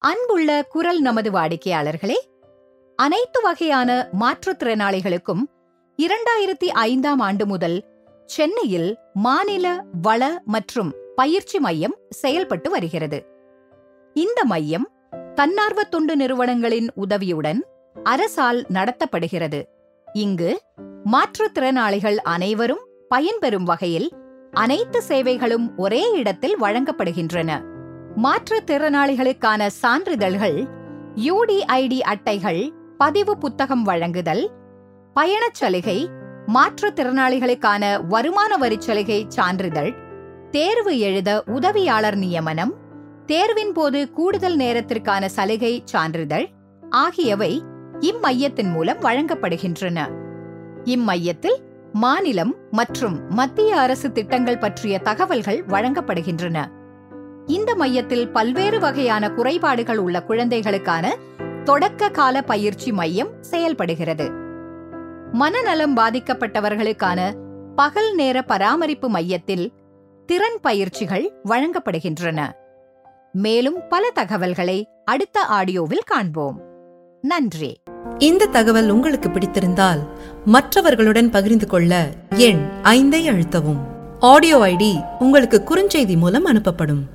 அன்புள்ள குரல் நமது வாடிக்கையாளர்களே அனைத்து வகையான மாற்றுத்திறனாளிகளுக்கும் இரண்டாயிரத்தி ஐந்தாம் ஆண்டு முதல் சென்னையில் மாநில வள மற்றும் பயிற்சி மையம் செயல்பட்டு வருகிறது இந்த மையம் தன்னார்வ தொண்டு நிறுவனங்களின் உதவியுடன் அரசால் நடத்தப்படுகிறது இங்கு மாற்றுத்திறனாளிகள் அனைவரும் பயன்பெறும் வகையில் அனைத்து சேவைகளும் ஒரே இடத்தில் வழங்கப்படுகின்றன மாற்றுத்திறனாளிகளுக்கான சான்றிதழ்கள் யூடிஐடி அட்டைகள் பதிவு புத்தகம் வழங்குதல் பயணச் சலுகை மாற்றுத்திறனாளிகளுக்கான வருமான வரிச் சலுகை சான்றிதழ் தேர்வு எழுத உதவியாளர் நியமனம் தேர்வின் போது கூடுதல் நேரத்திற்கான சலுகை சான்றிதழ் ஆகியவை இம்மையத்தின் மூலம் வழங்கப்படுகின்றன இம்மையத்தில் மாநிலம் மற்றும் மத்திய அரசு திட்டங்கள் பற்றிய தகவல்கள் வழங்கப்படுகின்றன இந்த மையத்தில் பல்வேறு வகையான குறைபாடுகள் உள்ள குழந்தைகளுக்கான தொடக்க கால பயிற்சி மையம் செயல்படுகிறது மனநலம் பாதிக்கப்பட்டவர்களுக்கான பகல் நேர பராமரிப்பு மையத்தில் திறன் பயிற்சிகள் வழங்கப்படுகின்றன மேலும் பல தகவல்களை அடுத்த ஆடியோவில் காண்போம் நன்றி இந்த தகவல் உங்களுக்கு பிடித்திருந்தால் மற்றவர்களுடன் பகிர்ந்து கொள்ள எண் ஐந்தை அழுத்தவும் ஆடியோ ஐடி உங்களுக்கு குறுஞ்செய்தி மூலம் அனுப்பப்படும்